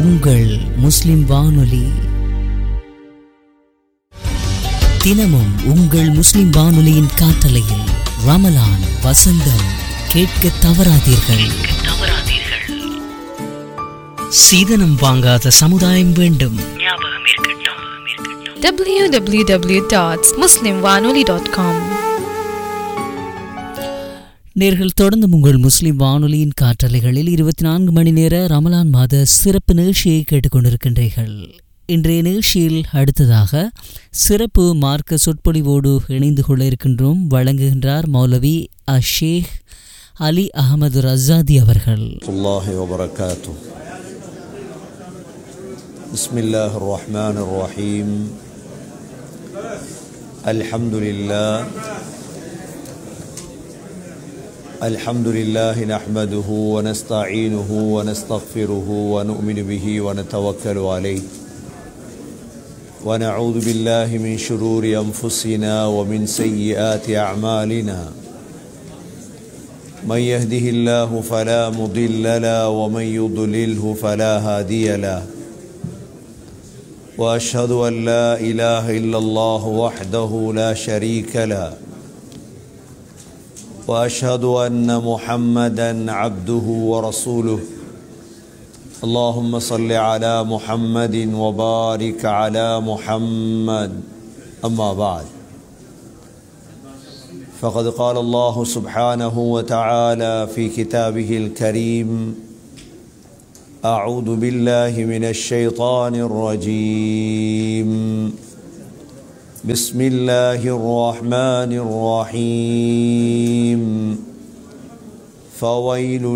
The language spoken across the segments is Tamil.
உங்கள் முஸ்லிம் வானொலி தினமும் உங்கள் முஸ்லிம் வானொலியின் காற்றலையில் ரமலான் வசந்தம் கேட்க தவறாதீர்கள் சீதனம் வாங்காத சமுதாயம் வேண்டும் www.muslimwanoli.com நேர்கள் தொடர்ந்து உங்கள் முஸ்லிம் வானொலியின் காற்றலைகளில் இருபத்தி நான்கு மணி நேர ரமலான் மாத சிறப்பு நிகழ்ச்சியை கேட்டுக்கொண்டிருக்கின்றீர்கள் இன்றைய நிகழ்ச்சியில் அடுத்ததாக சிறப்பு மார்க்க சொற்பொழிவோடு இணைந்து கொள்ள இருக்கின்றோம் வழங்குகின்றார் மௌலவி அஷேக் அலி அகமது ரஸாதி அவர்கள் الله وبركاته بسم الله الرحمن الرحيم الحمد لله الحمد لله نحمده ونستعينه ونستغفره ونؤمن به ونتوكل عليه ونعوذ بالله من شرور انفسنا ومن سيئات اعمالنا من يهده الله فلا مضل له ومن يضلله فلا هادي له واشهد ان لا اله الا الله وحده لا شريك له واشهد ان محمدا عبده ورسوله اللهم صل على محمد وبارك على محمد اما بعد فقد قال الله سبحانه وتعالى في كتابه الكريم اعوذ بالله من الشيطان الرجيم بسم الله الرحمن الرحيم فويل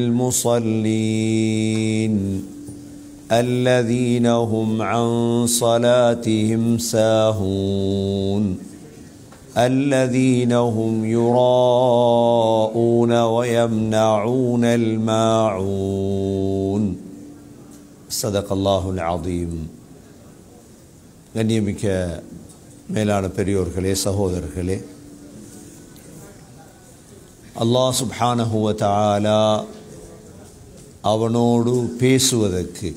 للمصلين الذين هم عن صلاتهم ساهون الذين هم يراءون ويمنعون الماعون صدق الله العظيم கண்ணியமிக்க மேலான பெரியோர்களே சகோதரர்களே அல்லாஹ் சுப்ஹானஹு வ தஆலா அவனோடு பேசுவதற்கு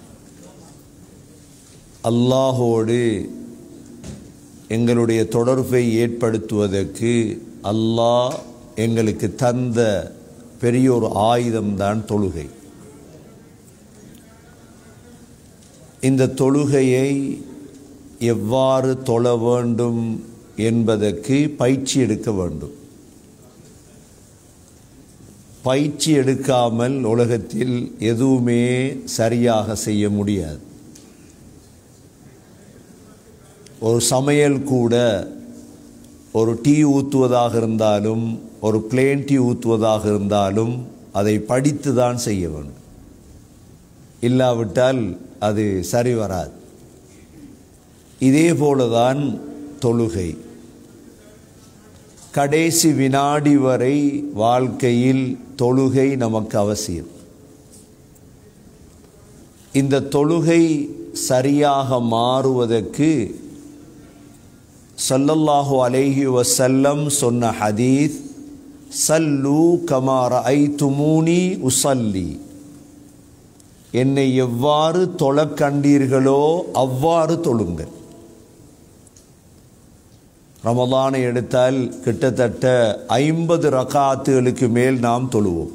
அல்லாஹோடு எங்களுடைய தொடர்பை ஏற்படுத்துவதற்கு அல்லாஹ் எங்களுக்கு தந்த பெரிய ஒரு ஆயுதம்தான் தொழுகை இந்த தொழுகையை எவ்வாறு தொழ வேண்டும் என்பதற்கு பயிற்சி எடுக்க வேண்டும் பயிற்சி எடுக்காமல் உலகத்தில் எதுவுமே சரியாக செய்ய முடியாது ஒரு சமையல் கூட ஒரு டீ ஊற்றுவதாக இருந்தாலும் ஒரு பிளேன் டீ ஊற்றுவதாக இருந்தாலும் அதை படித்து தான் செய்ய வேண்டும் இல்லாவிட்டால் அது சரி வராது இதே போலதான் தொழுகை கடைசி வினாடி வரை வாழ்க்கையில் தொழுகை நமக்கு அவசியம் இந்த தொழுகை சரியாக மாறுவதற்கு சல்லல்லாஹு அலைஹி வசல்லம் சொன்ன ஹதீத் சல்லு கமார ஐ துமூனி உசல்லி என்னை எவ்வாறு தொழக் கண்டீர்களோ அவ்வாறு தொழுங்கள் ரமலானை எடுத்தால் கிட்டத்தட்ட ஐம்பது ரகாத்துகளுக்கு மேல் நாம் தொழுவோம்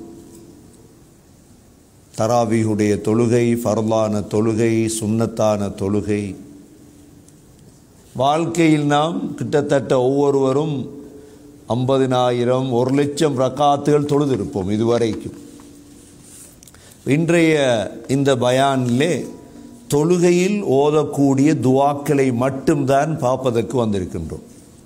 தராவியுடைய தொழுகை ஃபர்லான தொழுகை சுன்னத்தான தொழுகை வாழ்க்கையில் நாம் கிட்டத்தட்ட ஒவ்வொருவரும் ஐம்பதினாயிரம் ஒரு லட்சம் ரக்காத்துகள் தொழுதிருப்போம் இதுவரைக்கும் இன்றைய இந்த பயானிலே தொழுகையில் ஓதக்கூடிய துவாக்களை மட்டும்தான் பார்ப்பதற்கு வந்திருக்கின்றோம்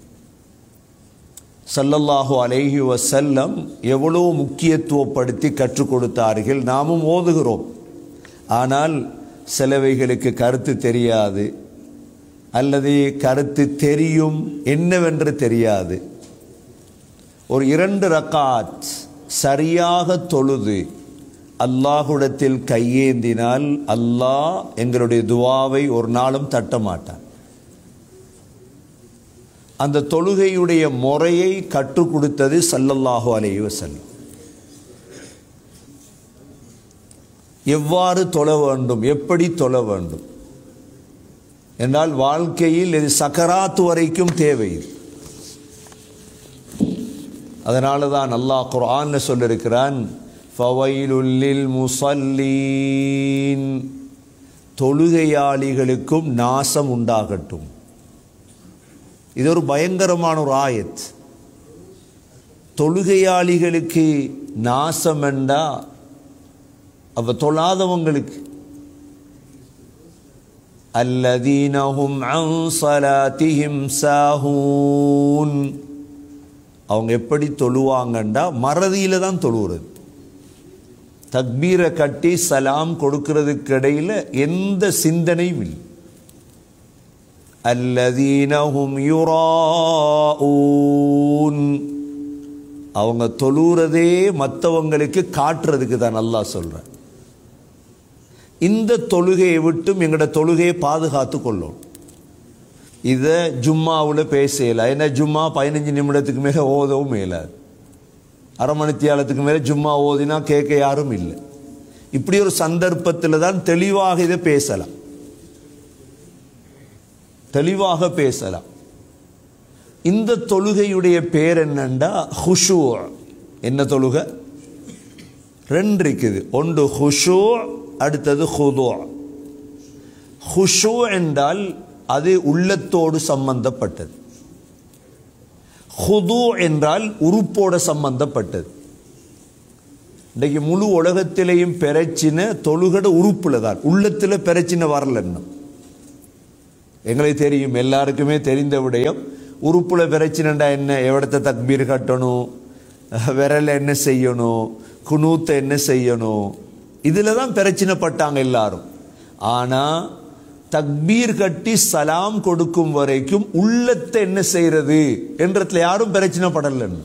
சல்லல்லாஹு அலைஹி வசல்லம் எவ்வளோ முக்கியத்துவப்படுத்தி கற்றுக் கொடுத்தார்கள் நாமும் ஓதுகிறோம் ஆனால் சிலவைகளுக்கு கருத்து தெரியாது அல்லது கருத்து தெரியும் என்னவென்று தெரியாது ஒரு இரண்டு ரக்காத் சரியாக தொழுது அல்லாஹுடத்தில் கையேந்தினால் அல்லாஹ் எங்களுடைய துவாவை ஒரு நாளும் தட்ட மாட்டான் அந்த தொழுகையுடைய முறையை கற்றுக் கொடுத்தது சல்லல்லாஹு அலைஹி வஸல்லம் எவ்வாறு தொழ வேண்டும் எப்படி தொழ வேண்டும் என்றால் வாழ்க்கையில் இது சக்கராத்து வரைக்கும் தேவை இது. அதனால தான் அல்லாஹ் குர்ஆன்ல சொல்லியிருக்கிறான் ஃபவைலுல்லில் முசல்லீன் தொழுகையாளிகளுக்கும் நாசம் உண்டாகட்டும் இது ஒரு பயங்கரமான ஒரு ஆயத் தொழுகையாளிகளுக்கு நாசம் என்றா அப்ப தொழாதவங்களுக்கு அல்லதீனஹும் அன் ஸலாத்திஹிம் சாஹூன் அவங்க எப்படி தொழுவாங்கண்டா மறதியில தான் தொழுவுறது தக்பீரை கட்டி சலாம் கொடுக்கிறதுக்கு இடையில எந்த சிந்தனையும் இல்லை அல்லதீனஹும் யுராஊன் அவங்க தொழுறதே மற்றவங்களுக்கு காட்டுறதுக்கு தான் நல்லா சொல்றேன் இந்த தொழுகையை விட்டும் எங்களோட தொழுகையை பாதுகாத்து கொள்ளும் இதை ஜும்மாவில் பேசல ஏன்னா ஜும்மா பதினஞ்சு நிமிடத்துக்கு மேலே ஓதவும் மேலாது அரை மணித்தியாலத்துக்கு மேலே ஜும்மா ஓதினா கேட்க யாரும் இல்லை இப்படி ஒரு சந்தர்ப்பத்தில் தான் தெளிவாக இதை பேசலாம் தெளிவாக பேசலாம் இந்த தொழுகையுடைய பேர் என்னண்டா ஹுஷூ என்ன தொழுகை ரெண்டு இருக்குது ஒன்று ஹுஷூ அடுத்தது ஹுதோ ஹுஷூ என்றால் அது உள்ளத்தோடு சம்பந்தப்பட்டது ஹுது என்றால் உறுப்போட சம்பந்தப்பட்டது இன்றைக்கு முழு உலகத்திலேயும் பெறச்சின தொழுகட உறுப்புல தான் உள்ளத்தில் பெறச்சின வரல இன்னும் எங்களுக்கு தெரியும் எல்லாருக்குமே தெரிந்த விடயம் உறுப்புல பிரச்சனைண்டா என்ன எவ்வளத்த தக்பீர் கட்டணும் விரல என்ன செய்யணும் குனூத்தை என்ன செய்யணும் இதில் தான் பிரச்சனைப்பட்டாங்க எல்லாரும் ஆனால் தக்பீர் கட்டி சலாம் கொடுக்கும் வரைக்கும் உள்ளத்தை என்ன செய்யறது என்றதுல யாரும் பிரச்சனைப்படலன்னு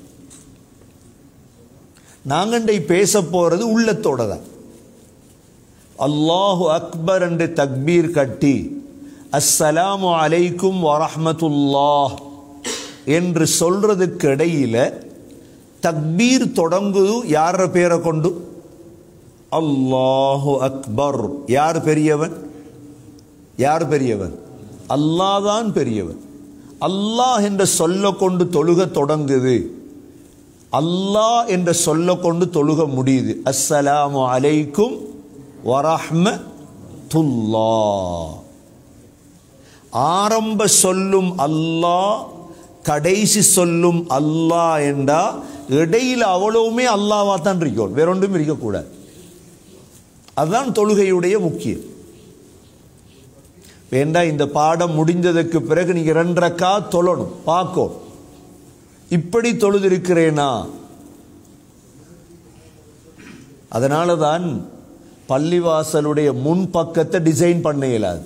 நாங்கண்டை பேச போறது உள்ளத்தோட தான் அல்லாஹு அக்பர் என்று தக்பீர் கட்டி அஸ்ஸலாமு அலைக்கும் வரஹ்மத்துல்லாஹ் என்று சொல்றதுக்கு இடையில தக்பீர் தொடங்குது யார பேரை கொண்டு அல்லாஹு அக்பர் யார் பெரியவன் யார் பெரியவன் அல்லாஹ் தான் பெரியவன் அல்லாஹ் என்ற சொல்ல கொண்டு தொழுக தொடங்குது அல்லாஹ் என்ற சொல்ல கொண்டு தொழுக முடியுது அஸ்ஸலாமு அலைக்கும் வரஹ்மத்துல்லா ஆரம்ப சொல்லும் அல்லாஹ் கடைசி சொல்லும் அல்லாஹ் என்றா இடையில அவ்வளவுமே அல்லாவா தான் இருக்கும் வேற ஒன்றும் இருக்கக்கூடாது அதுதான் தொழுகையுடைய முக்கியம் வேண்டா இந்த பாடம் முடிந்ததுக்கு பிறகு நீங்க ரெண்டரைக்கா தொழணும் பார்க்கும் இப்படி தொழுதிருக்கிறேனா அதனால தான் பள்ளிவாசலுடைய முன் பக்கத்தை டிசைன் பண்ண இயலாது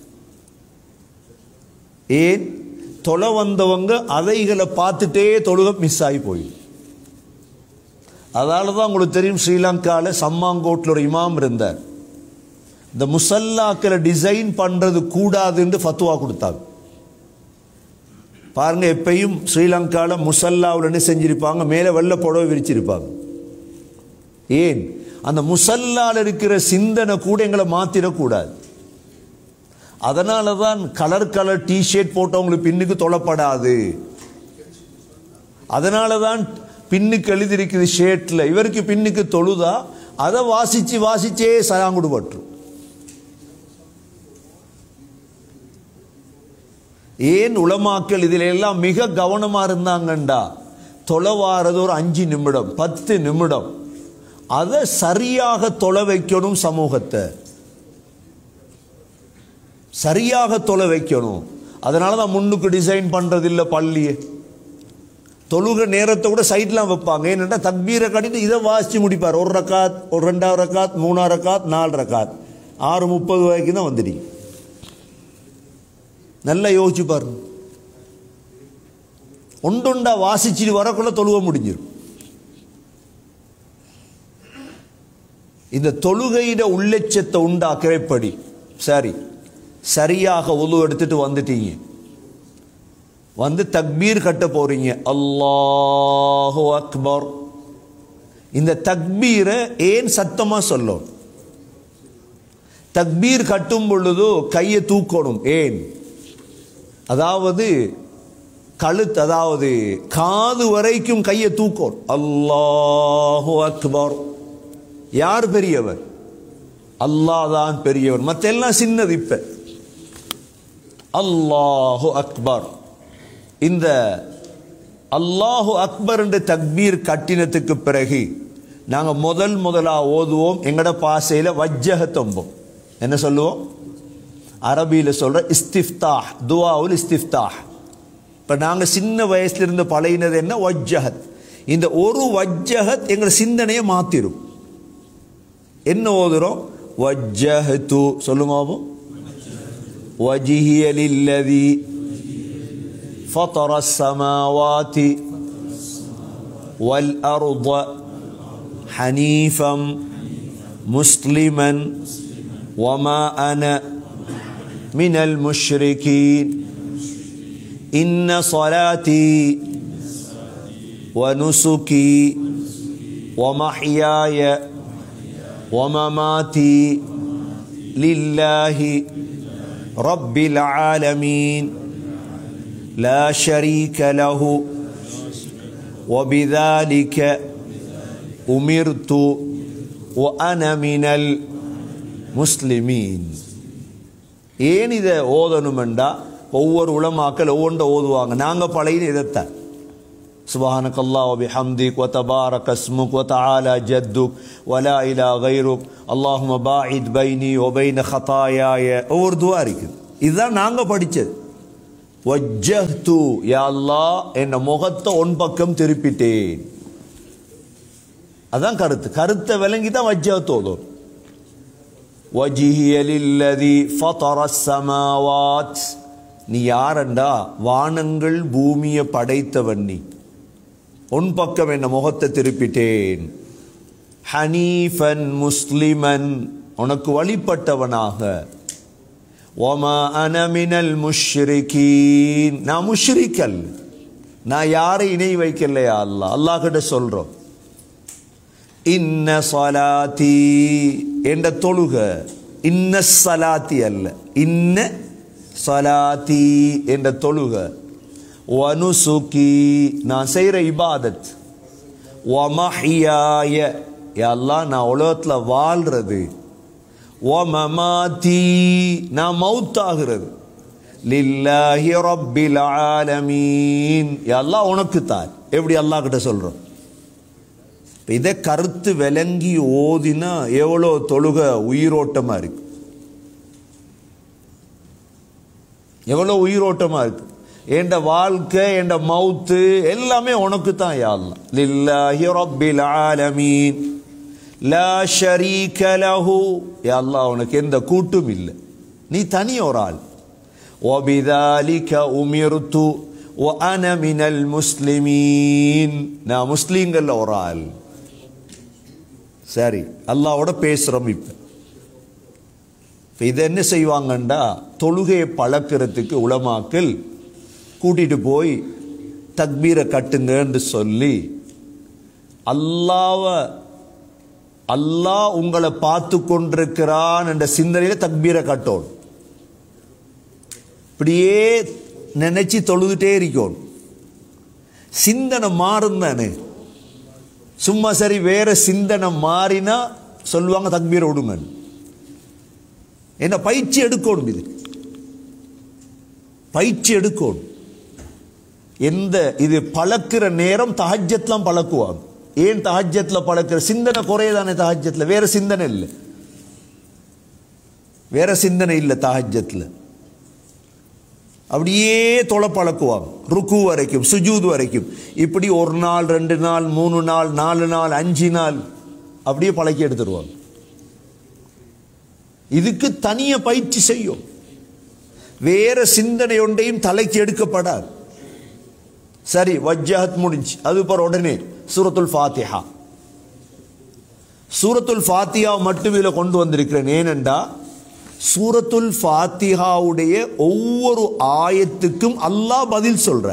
ஏன் தொலை வந்தவங்க அதைகளை பார்த்துட்டே தொழுக மிஸ் ஆகி போயிடும் அதனால தான் உங்களுக்கு தெரியும் ஸ்ரீலங்காவில் சம்மாங்கோட்டில் ஒரு இமாம் இருந்தார் இந்த முசல்லாக்களை டிசைன் பண்றது கூடாதுன்னு ஃபத்துவா கொடுத்தாங்க பாருங்க எப்பயும் ஸ்ரீலங்காவில் முசல்லாவில் என்ன செஞ்சிருப்பாங்க மேலே வெள்ளை புடவை விரிச்சிருப்பாங்க ஏன் அந்த முசல்லால் இருக்கிற சிந்தனை கூட எங்களை மாத்திரக்கூடாது அதனால தான் கலர் கலர் டிஷர்ட் போட்டவங்களுக்கு பின்னுக்கு தொலைப்படாது அதனால தான் பின்னுக்கு எழுதியிருக்குது ஷேட்ல இவருக்கு பின்னுக்கு தொழுதா அதை வாசிச்சு வாசிச்சே சலாங்குடு பற்றும் ஏன் உளமாக்கல் இதில் எல்லாம் மிக கவனமா இருந்தாங்கண்டா தொலைவாரது ஒரு அஞ்சு நிமிடம் பத்து நிமிடம் அதை சரியாக தொலை வைக்கணும் சமூகத்தை சரியாக தொலை வைக்கணும் அதனால தான் முன்னுக்கு டிசைன் பண்றதில்லை பள்ளியை தொழுக நேரத்தை கூட சைட்லாம் வைப்பாங்க ஏன்னா தக்பீரை கட்டிட்டு இதை வாசிச்சு முடிப்பார் ஒரு ரக்காத் ஒரு ரெண்டாவது ரக்காத் மூணாவது ரக்காத் நாலு ரக்காத் ஆறு முப்பது வரைக்கும் தான் வந்துடுங்க நல்லா யோசிச்சு பாருங்க ஒண்டுண்டா வாசிச்சுட்டு வரக்குள்ள தொழுவ முடிஞ்சிடும் இந்த தொழுகையிட உள்ளட்சத்தை உண்டாக்கிறப்படி சரி சரியாக உது எடுத்துட்டு வந்துட்டீங்க வந்து தக்பீர் கட்ட போறீங்க அல்லாஹு அக்பர் இந்த தக்பீரை ஏன் சத்தமா சொல்லும் தக்பீர் கட்டும் பொழுது கையை தூக்கணும் ஏன் அதாவது கழுத்து அதாவது காது வரைக்கும் கையை தூக்கணும் அல்லாஹு அக்பர் யார் பெரியவர் அல்லாஹ் தான் பெரியவர் மற்ற எல்லாம் சின்னது இப்ப அல்லாஹு அக்பர் இந்த அல்லாஹு அக்பர் என்று தக்பீர் கட்டினத்துக்கு பிறகு நாங்க முதல் முதலா ஓதுவோம் எங்கட பாசையில வஜ்ஜகத்தொம்போம் என்ன சொல்லுவோம் அரபியில சொல்ற இஸ்திஃப்தாஹ் துவாவுல் இஸ்திஃப்தாஹ் இப்ப நாங்க சின்ன வயசுல இருந்து பழகினது என்ன வஜ்ஜஹத் இந்த ஒரு வஜ்ஜஹத் எங்க சிந்தனையை மாத்திரும் என்ன ஓதுறோம் வஜ்ஜஹத்து சொல்லுங்க பாப்போம். وجهي للذي فطر السماوات والأرض حنيفا مسلما وما أنا من المشركين إن صلاتي ونسكي ومحياي ومماتي لله رب العالمين لا شريك له وبذلك أمرت وأنا من المسلمين ஏன் இதை ஓதணுமெண்டா ஒவ்வொரு உளமாக்கள் ஒவ்வொன்றை ஓதுவாங்க நாங்கள் பழையின இதைத்தான் سبحانك الله وبحمدك وتبارك اسمك وتعالى جدك ولا إله غيرك اللهم باعد بيني وبين خطاياي ஒவ்வொரு துவா இருக்குது இதுதான் நாங்க படிச்சது வஜ்ஜஹ்து யா அல்லாஹ் என் முகத்தை உன் பக்கம் திருப்பிட்டேன் அதான் கருத்து கருத்தை விளங்கி தான் வஜ்ஜஹத் ஓதும் وجهي للذي فطر السماوات நீ யாரண்டா வானங்கள் பூமியை படைத்தவன் நீ உன் பக்கம் என்ன முகத்தை திருப்பிட்டேன் ஹனீஃபன் முஸ்லிமன் உனக்கு வழிபட்டவனாக ஒமா அனமினல் முஷ்ரிகீன் நான் முஷ்ரிக்கல் நான் யாரை இணை வைக்கலையா அல்லாஹ் அல்லாஹ் கிட்ட சொல்றோம் இன்ன சலாத்தி என்ற தொழுக இன்ன சலாத்தி அல்ல இன்ன சலாத்தி என்ற தொழுக வனுசுகி நான் செய்கிற இபாதத் வமஹியாய எல்லாம் நான் உலகத்தில் வாழ்றது வமமாதி நான் மௌத்தாகிறது லில்லாஹி ரப்பில் ஆலமீன் எல்லாம் உனக்கு தான் எப்படி அல்லாஹ் கிட்ட சொல்றோம் இப்ப இதை கருத்து விளங்கி ஓதினா எவ்வளோ தொழுக உயிரோட்டமா இருக்கு எவ்வளோ உயிரோட்டமா இருக்கு என் வாழ்க்கை என் மவுத்து எல்லாமே உனக்கு தான் யாழ்லாம் லில்லாஹி ரப்பில் ஆலமீன் லா ஷரீக லஹு யா அல்லாஹ் உனக்கு எந்த கூட்டும் இல்லை நீ தனி ஒரு ஆள் وبذلك أمرت وأنا من المسلمين நான் முஸ்லீம்கள்ல ஒரு ஆள் சரி அல்லாவோட பேசுறோம் இப்ப இப்ப இதை என்ன செய்வாங்கண்டா தொழுகையை பழக்கிறதுக்கு உலமாக்கள் கூட்டிட்டு போய் தக்பீரை கட்டுங்கன்னு சொல்லி அல்லாவ அல்லாஹ் உங்களை பார்த்து கொண்டிருக்கிறான் என்ற சிந்தனையில தக்பீரை கட்டணும் இப்படியே நினைச்சு தொழுதுட்டே இருக்கணும் சிந்தனை மாறும் தானே சும்மா சரி வேற சிந்தனை மாறினா சொல்லுவாங்க தக்பீரை விடுங்க என்ன பயிற்சி எடுக்கணும் இது பயிற்சி எடுக்கணும் எந்த இது பழக்கிற நேரம் தஹஜத்லாம் பழக்குவாங்க ஏன் தஹஜத்ல பழக்கிற சிந்தனை குறையதானே தஹஜத்ல வேற சிந்தனை இல்லை வேற சிந்தனை இல்லை தஹஜத்ல அப்படியே தொலை பழக்குவாங்க ருக்கு வரைக்கும் சுஜூத் வரைக்கும் இப்படி ஒரு நாள் ரெண்டு நாள் மூணு நாள் நாலு நாள் அஞ்சு நாள் அப்படியே பழக்கி எடுத்துருவாங்க இதுக்கு தனிய பயிற்சி செய்யும் வேற சிந்தனை ஒன்றையும் தலைக்கு எடுக்கப்படாது சரி வஜ்ஜஹத் முடிஞ்சு அது பிற உடனே சூரத்துல் ஃபாத்திஹா சூரத்துல் ஃபாத்திஹா மட்டும் இதில் கொண்டு வந்திருக்கிறேன் ஏனென்றா சூரத்துல் ஃபாத்திஹாவுடைய ஒவ்வொரு ஆயத்துக்கும் அல்லாஹ் பதில் சொல்ற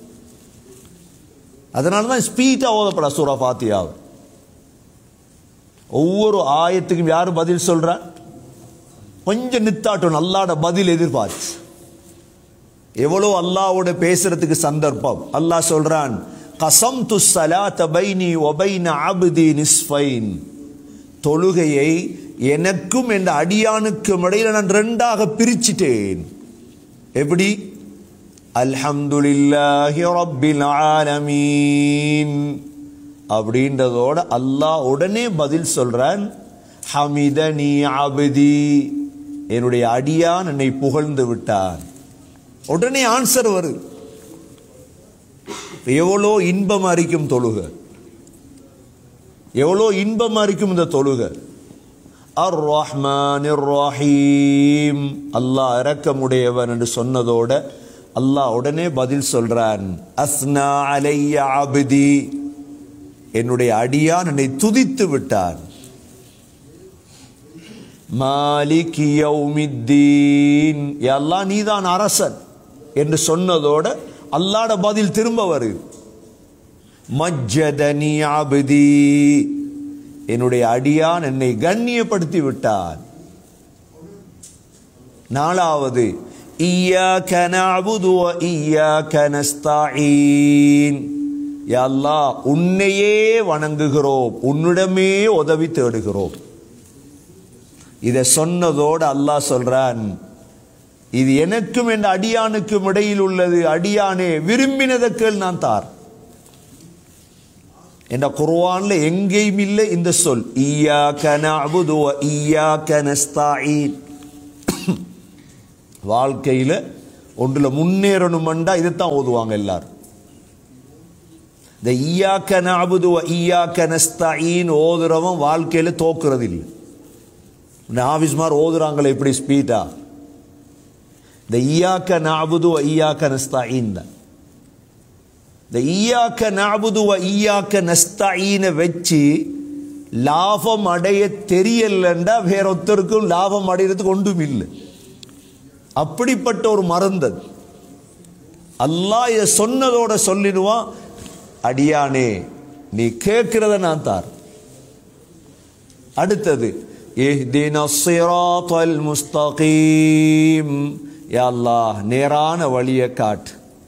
அதனால தான் ஸ்பீட்டா ஓதப்பட சூரா ஃபாத்தியாவை ஒவ்வொரு ஆயத்துக்கும் யார் பதில் சொல்ற கொஞ்சம் நித்தாட்டும் அல்லாட பதில் எதிர்பார்த்து எவ்வளோ அல்லாவோட பேசுறதுக்கு சந்தர்ப்பம் அல்லாஹ் சொல்றான் கசம் து சலாத்த பைனி ஒபைன அபுதி நிஸ்ஃபைன் தொழுகையை எனக்கும் என்ற அடியானுக்கும் இடையில நான் ரெண்டாக பிரிச்சிட்டேன் எப்படி அல்ஹம்துலில்லாஹி ரப்பில் ஆலமீன் அப்படின்றதோட அல்லாஹ் உடனே பதில் சொல்றான் ஹமிதனி அபதி என்னுடைய அடியான் என்னை புகழ்ந்து விட்டான் உடனே ஆன்சர் வருது எவ்வளோ இன்பமா இருக்கும் தொழுக எவ்வளோ இன்பமா இருக்கும் இந்த தொழுக அர் ரஹ்மான் ரஹீம் அல்லாஹ் இரக்கமுடையவன் என்று சொன்னதோட அல்லாஹ் உடனே பதில் சொல்றான் அஸ்னா அலைய அபதி என்னுடைய அடியான் என்னை துதித்து விட்டான் மாலிக் யௌமித்தீன் அல்லாஹ் நீதான் அரசன் என்று சொன்னதோட அல்லாட பதில் திரும்ப வருது மஜ்ஜதனி அபதி என்னுடைய அடியான் என்னை கண்ணியப்படுத்தி விட்டான் நாலாவது இய்யாக்க நஅபுது வ இய்யாக்க நஸ்தஈன் யா அல்லாஹ் உன்னையே வணங்குகிறோம் உன்னிடமே உதவி தேடுகிறோம் இதை சொன்னதோடு அல்லாஹ் சொல்றான் இது எனக்கும் என்ற அடியானுக்கும் இடையில் உள்ளது அடியானே விரும்பினதற்குள் நான் தார் என்ற குர்ஆன்ல எங்கேயும் இல்லை இந்த சொல் ஈயாக்க நஅபுது வ ஈயாக்க நஸ்தஈன் வாழ்க்கையில ஒன்றுல முன்னேறணுமெண்டா இதைத்தான் ஓதுவாங்க எல்லாரும் இந்த ஈயாக்க நஅபுது வ ஈயாக்க நஸ்தஈன் ஓதுறவன் வாழ்க்கையில தோக்குறது இல்லை இந்த ஆஃபீஸ்மார் ஓதுறாங்களே எப்படி ஸ்பீடா இந்த ஈயாக்க நாபுது ஈயாக்க நஸ்தாயின் தான் இந்த ஈயாக்க நாபுது ஈயாக்க நஸ்தாயினை வச்சு லாபம் அடைய தெரியலண்டா வேற ஒருத்தருக்கும் லாபம் அடைகிறதுக்கு ஒன்றும் இல்லை அப்படிப்பட்ட ஒரு மருந்தது அல்லாஹ் இதை சொன்னதோட சொல்லிடுவான் அடியானே நீ கேட்கிறத நான் தார் அடுத்தது اهدنا الصراط المستقيم يا الله நேரான வழியை காட்டு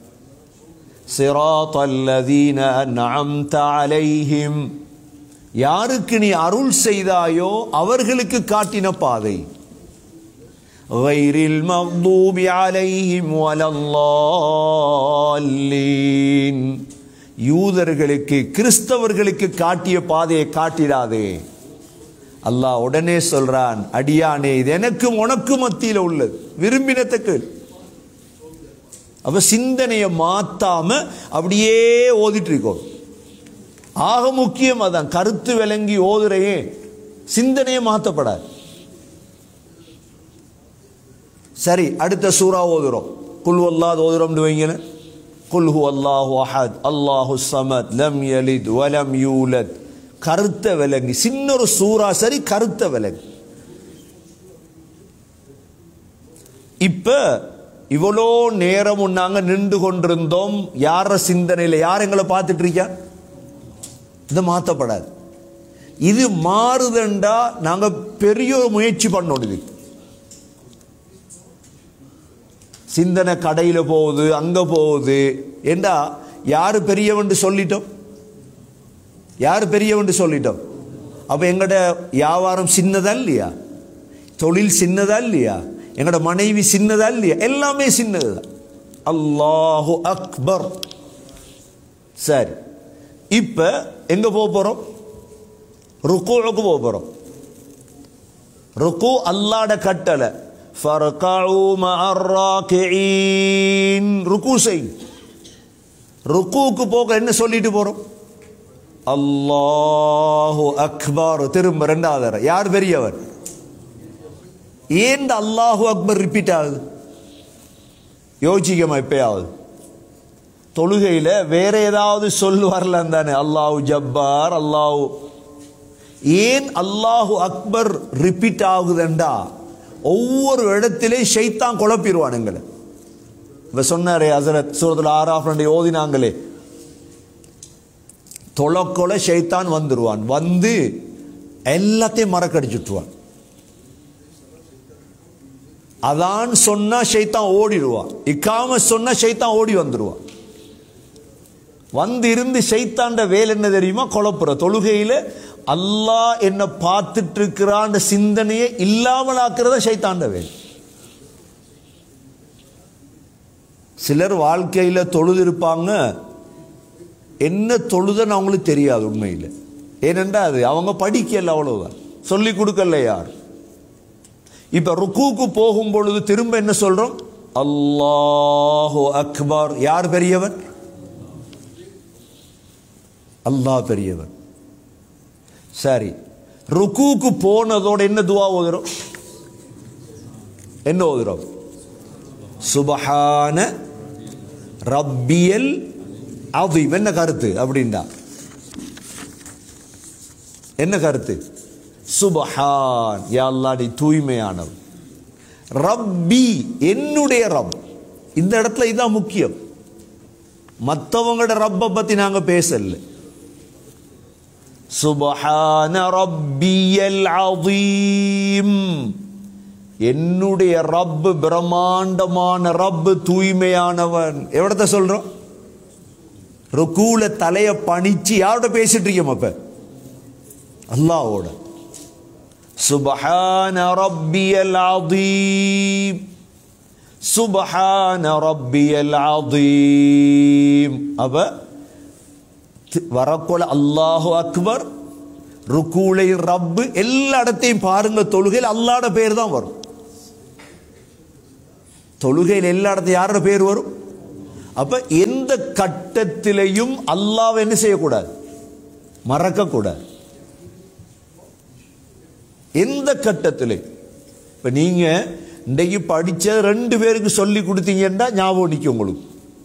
صراط الذين أنعمت عليهم யாருக்கு நீ அருள் செய்தாயோ அவர்களுக்கு காட்டின பாதை غير المغضوب عليهم ولا الضالين யூதர்களுக்கு கிறிஸ்தவர்களுக்கு காட்டிய பாதையை காட்டிடாதே அல்லாஹ் உடனே சொல்றான் அடியானே இது எனக்கும் உனக்கும் மத்தியில் உள்ளது விரும்பினத்துக்கு அப்ப சிந்தனையை மாத்தாம அப்படியே ஓதிட்டு இருக்கோம் ஆக முக்கியம் அதான் கருத்து விளங்கி ஓதுறையே சிந்தனையை மாத்தப்படாது சரி அடுத்த சூறா ஓதுறோம் குல் அல்லாஹ் ஓதுறோம்னு வைங்கன்னு குல் ஹு அல்லாஹு அஹத் அல்லாஹு சமத் லம் யலித் வலம் யூலத் கருத்த விலங்கு சின்ன ஒரு சூறா சரி கருத்த விலங்கு இப்ப இவ்வளோ நேரம் நாங்க நின்று கொண்டிருந்தோம் யார சிந்தனையில் யார் எங்களை பார்த்துட்டு இருக்கா இது மாற்றப்படாது இது மாறுதண்டா நாங்க பெரிய ஒரு முயற்சி பண்ணணும் இது சிந்தனை கடையில் போகுது அங்க போகுது ஏண்டா யாரு பெரியவன் சொல்லிட்டோம் யார் பெரியவன் சொல்லிட்டோம் அப்ப எங்கட வியாபாரம் சின்னதா இல்லையா தொழில் சின்னதா இல்லையா எங்கட மனைவி சின்னதா இல்லையா எல்லாமே சின்னதுதான் அல்லாஹு அக்பர் சரி இப்ப எங்க போக போறோம் ருக்குவுக்கு போக போறோம் ருக்கு அல்லாட கட்டளை ஃபர்கஉ மஅர் ராக்கிஈன் ருக்கு செய் ருக்குவுக்கு போக என்ன சொல்லிட்டு போறோம் அல்லாஹு அக்பர் திரும்ப ரெண்டாவது தடவை. யார் பெரியவர் ஏன் அல்லாஹு அக்பர் ரிப்பீட் ஆகுது யோசிக்கமா இப்பயாவது தொழுகையில வேற ஏதாவது சொல் வரலாம் தானே அல்லாஹு ஜப்பார் அல்லாஹு ஏன் அல்லாஹு அக்பர் ரிப்பீட் ஆகுதுண்டா ஒவ்வொரு இடத்திலே ஷைத்தான் குழப்பிடுவான் எங்களை இப்ப சொன்னாரே ஹசரத் சூரத்துல ஆறாஃப் ரெண்டு ஓதினாங்களே தொலைக்கொல ஷைத்தான் வந்துடுவான் வந்து எல்லாத்தையும் மறக்கடிச்சுட்டுருவான் அதான் சொன்னா ஷைத்தான் ஓடிடுவான் இக்காம சொன்னா ஷைத்தான் ஓடி வந்துடுவான் வந்து இருந்து ஷைத்தாண்ட வேலை என்ன தெரியுமா குழப்புற தொழுகையில அல்லாஹ் என்ன பார்த்துட்டு இருக்கிறான்ற சிந்தனையை இல்லாமல் ஆக்குறத ஷைத்தாண்ட வேலை சிலர் வாழ்க்கையில தொழுது இருப்பாங்க என்ன தொழுதுன்னு அவங்களுக்கு தெரியாது உண்மையில் ஏனென்றா அது அவங்க படிக்கல அவ்வளவுதான் சொல்லி கொடுக்கல யார் இப்ப ருக்கூக்கு போகும் பொழுது திரும்ப என்ன சொல்றோம் அல்லாஹு அக்பர் யார் பெரியவன் அல்லாஹ் பெரியவன் சரி ருக்கூக்கு போனதோட என்ன துவா ஓதுறோம் என்ன ஓதுறோம் சுபஹான ரப்பியல் அதீம் என்ன கருத்து அப்படின்டா என்ன கருத்து சுபஹான் யா அல்லாஹ் நீ தூய்மையானவன் ரப்பி என்னுடைய ரப் இந்த இடத்துல இதுதான் முக்கியம் மற்றவங்களோட ரப்பை பத்தி நாங்க பேசல சுபஹான ரப்பியல் அதீம் என்னுடைய ரப்பு பிரம்மாண்டமான ரப்பு தூய்மையானவன் எவ்வளத்த சொல்றோம் ருக்கூல தலைய பணிச்சு யாரோட பேசிட்டு இருக்கோம் அப்ப அல்லாவோட சுபஹான ரப்பியல் அதீம் சுபஹான ரப்பியல் அதீம் அப்ப தி- வரக்கொல அல்லாஹு அக்பர் ருக்கூலை ரப்பு எல்லா இடத்தையும் பாருங்க தொழுகையில் அல்லாட பேர் தான் வரும் தொழுகையில் எல்லா இடத்தையும் யாரோட பேர் வரும் அப்ப எந்த கட்டத்திலையும் அல்லாஹ் என்ன செய்யக்கூடாது மறக்கக்கூடாது எந்த கட்டத்திலே இப்ப நீங்க இன்றைக்கு படிச்ச ரெண்டு பேருக்கு சொல்லி கொடுத்தீங்கன்னா ஞாபகம் நிற்கும் உங்களுக்கு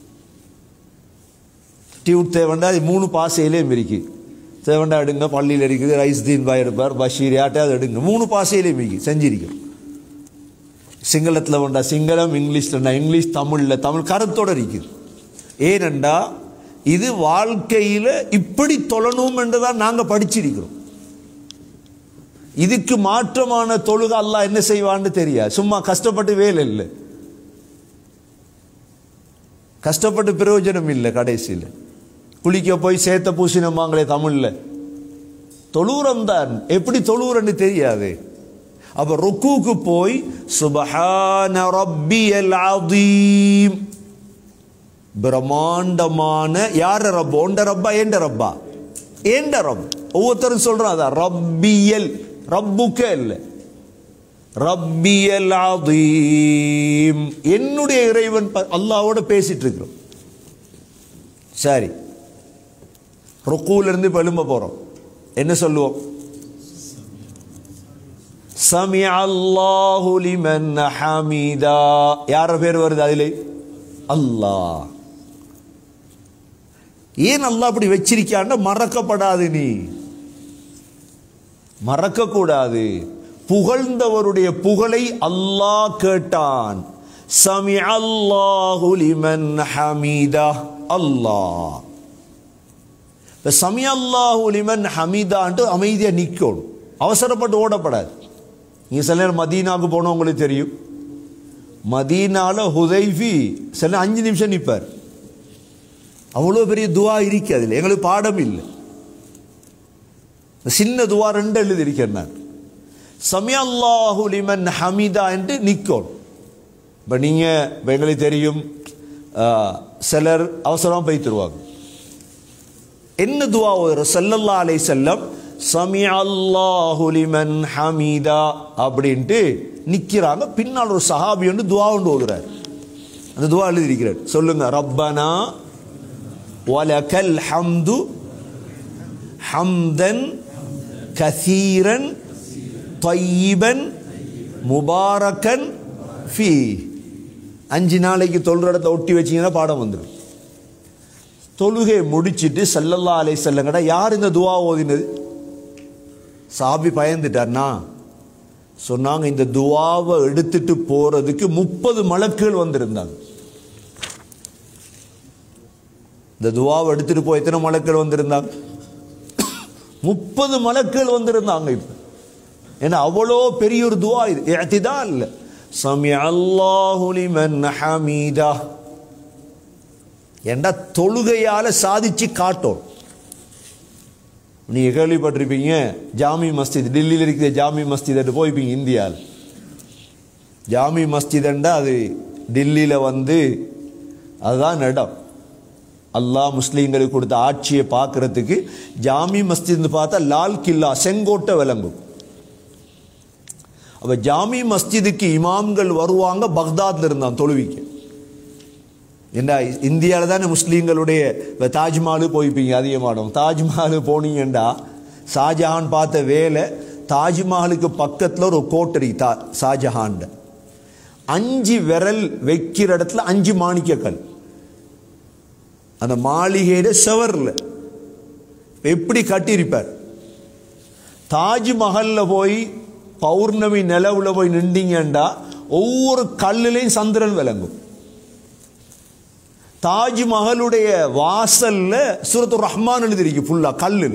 டியூட் தேவண்டா அது மூணு பாசையிலேயும் இருக்கு தேவண்டா எடுங்க பள்ளியில் இருக்குது ரைஸ் தீன் பாய் இருப்பார் பஷீர் யாட்டையாவது எடுங்க மூணு பாசையிலேயும் இருக்கு செஞ்சிருக்கும் சிங்களத்தில் வேண்டா சிங்களம் இங்கிலீஷ்லண்டா இங்கிலீஷ் தமிழில் தமிழ் கருத்தோட இருக்குது ஏனெண்டா இது வாழ்க்கையில் இப்படி தொழணும் என்றுதான் நாங்கள் படிச்சிருக்கிறோம் இதுக்கு மாற்றமான தொழுகை அல்லாஹ் என்ன செய்வான்னு தெரியாது சும்மா கஷ்டப்பட்டு வேலை இல்லை கஷ்டப்பட்டு பிரயோஜனம் இல்லை கடைசியில் குளிக்க போய் சேத்த பூசினமாங்களே தமிழ்ல தொழுவுரம் தான் எப்படி தொழுவுறன்னு தெரியாது அப்ப ருக்குக்கு போய் சுபஹான ரப்பியல் அதீம் பிரம்மாண்டமான யார ரப்பா ஒண்ட ரப்பா ஏண்ட ரப்பா ஏண்ட ரப் ஒவ்வொருத்தரும் சொல்றோம் அதான் ரப்பியல் ரப்புக்க இல்லை ரப்பியல் அதீம் என்னுடைய இறைவன் ப- அல்லாஹ்வோட பேசிட்டு இருக்கிறோம் சரி ருக்கூல இருந்து இப்ப எழும்ப போறோம் என்ன சொல்லுவோம் சமி அல்லாஹு லிமன் ஹமீதா யார பேர் வருது அதிலே அல்லாஹ் ஏன் அல்லாஹ் அப்படி வச்சிருக்கான்னா மறக்கப்படாது நீ மறக்க கூடாது புகழ்ந்தவருடைய புகழை அல்லாஹ் கேட்டான் சமி அல்லாஹு லிமன் ஹமீதா அல்லாஹ் இப்ப சமி அல்லாஹு லிமன் ஹமீதான்ட்டு அமைதியா நிக்கணும் அவசரப்பட்டு ஓடப்படாது நீங்க சில நேரம் மதீனாவுக்கு போனோம் உங்களுக்கு தெரியும் மதீனால ஹுதைஃபி சில நேரம் அஞ்சு நிமிஷம் நிப்பார் அவ்வளோ பெரிய துவா இருக்கு அதில் எங்களுக்கு பாடம் இல்லை சின்ன துவா ரெண்டு எழுதியிருக்கேன் நான் சமி அல்லாஹு லிமன் ஹமீதா என்று நிற்கும் இப்போ நீங்கள் இப்போ எங்களுக்கு தெரியும் ஆ, சிலர் அவசரமாக போய் தருவாங்க என்ன துவா ஒரு சல்லல்லா அலை செல்லம் சமி அல்லாஹு லிமன் ஹமீதா அப்படின்ட்டு நிற்கிறாங்க பின்னால் ஒரு சஹாபி வந்து துவா ஒன்று ஓதுறார் அந்த துவா எழுதியிருக்கிறார் சொல்லுங்க ரப்பனா வலகல் ஹம்து ஹம்தன் கசீரன் தொய்யிபன் முபாரக்கன் ஃபீ அஞ்சு நாளைக்கு தொழுற இடத்த ஒட்டி வச்சீங்கன்னா பாடம் வந்துடும் தொழுகை முடிச்சிட்டு சல்லல்லா அலை செல்லங்கடா யார் இந்த துவா ஓதினது சாபி பயந்துட்டார்னா சொன்னாங்க இந்த துவாவை எடுத்துட்டு போறதுக்கு முப்பது மலக்குகள் வந்திருந்தாங்க இந்த துவாவை எடுத்துட்டு போய் எத்தனை மலக்கள் வந்திருந்தாங்க முப்பது மலக்கள் வந்திருந்தாங்க இப்ப ஏன்னா அவ்வளோ பெரிய ஒரு துவா இது ஏத்திதான் இல்லை சமி அல்லாஹு லிமன் ஹமீதா என்ற தொழுகையால சாதிச்சு காட்டும் நீங்க கேள்விப்பட்டிருப்பீங்க ஜாமி மஸ்ஜித் டெல்லியில் இருக்கிற ஜாமி மஸ்ஜித் போய்ப்பீங்க இந்தியாவில் ஜாமி மஸ்ஜிதண்டா அது டெல்லியில் வந்து அதுதான் இடம் அல்லாஹ் முஸ்லீம்களுக்கு கொடுத்த ஆட்சியை பார்க்கறதுக்கு ஜாமி மஸ்ஜித்னு பார்த்தா லால் கில்லா செங்கோட்டை விளங்கும் அப்ப ஜாமி மஸ்ஜிதுக்கு இமாம்கள் வருவாங்க பக்தாத்ல இருந்தான் தொழுவிக்கு என்ன இந்தியாவில் தானே முஸ்லீம்களுடைய இப்ப தாஜ்மஹாலு போய்ப்பீங்க அதிகமானோம் தாஜ்மஹாலு போனீங்கண்டா ஷாஜஹான் பார்த்த வேலை தாஜ்மஹாலுக்கு பக்கத்தில் ஒரு கோட்டரி தா ஷாஜஹான் அஞ்சு விரல் வைக்கிற இடத்துல அஞ்சு மாணிக்கக்கல் அந்த மாளிகையில செவர்ல எப்படி கட்டியிருப்பார் தாஜ்மஹல்ல போய் பௌர்ணமி நிலவுல போய் நின்றீங்கண்டா ஒவ்வொரு கல்லுலையும் சந்திரன் விளங்கும் தாஜ்மஹலுடைய வாசல்ல சூரத்து ரஹ்மான் எழுதிருக்கு ஃபுல்லா கல்லுல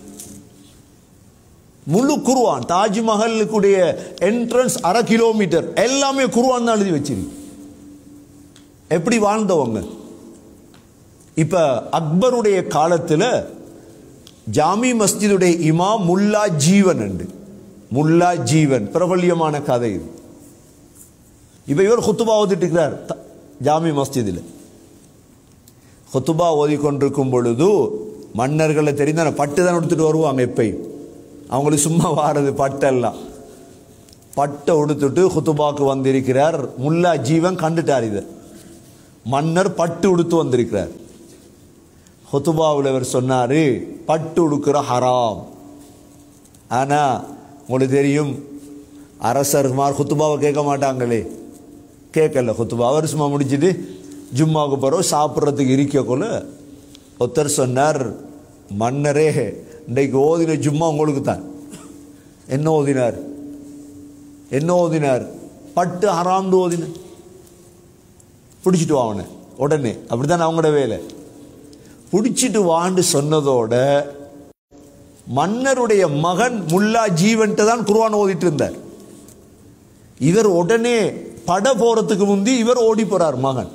முழு குருவான் தாஜ்மஹலுக்குடைய என்ட்ரன்ஸ் அரை கிலோமீட்டர் எல்லாமே குருவான் தான் எழுதி வச்சிருக்கு எப்படி வாழ்ந்தவங்க இப்ப அக்பருடைய காலத்துல ஜாமி மஸ்ஜிதுடைய இமாம் முல்லா ஜீவன் உண்டு முல்லா ஜீவன் பிரபல்யமான கதை இது இப்ப இவர் குத்துபா ஓதிட்டு இருக்கிறார் த- ஜாமி மஸ்ஜிதில் குத்துபா ஓதிக்கொண்டிருக்கும் பொழுது மன்னர்களை தெரிந்த பட்டு தான் எடுத்துட்டு வருவாங்க எப்பயும் அவங்களுக்கு சும்மா வாரது பட்டெல்லாம் பட்டை உடுத்துட்டு குத்துபாக்கு வந்திருக்கிறார் முல்லா ஜீவன் கண்டுட்டார் இதை மன்னர் பட்டு உடுத்து வந்திருக்கிறார் ஹுத்துபாவில் இவர் சொன்னாரு பட்டு உடுக்கிற ஹராம் ஆனா உங்களுக்கு தெரியும் அரசர்மார் ஹுத்துபாவை கேட்க மாட்டாங்களே கேட்கல ஹுத்துபா அவர் சும்மா முடிச்சிட்டு ஜும்மாவுக்கு பிறகு சாப்பிட்றதுக்கு இருக்கக்குள்ள ஒருத்தர் சொன்னார் மன்னரே இன்றைக்கு ஓதின ஜும்மா உங்களுக்கு தான் என்ன ஓதினார் என்ன ஓதினார் பட்டு ஹராம்னு ஓதினார் பிடிச்சிட்டு வா அவனை உடனே அப்படிதான் அவங்களோட வேலை பிடிச்சிட்டு வான்னு சொன்னதோட மன்னருடைய மகன் முல்லா ஜீவன்ட்டு தான் குர்ஆன் ஓதிட்டு இருந்தார் இவர் உடனே பட போறதுக்கு முந்தி இவர் ஓடி போறார் மகன்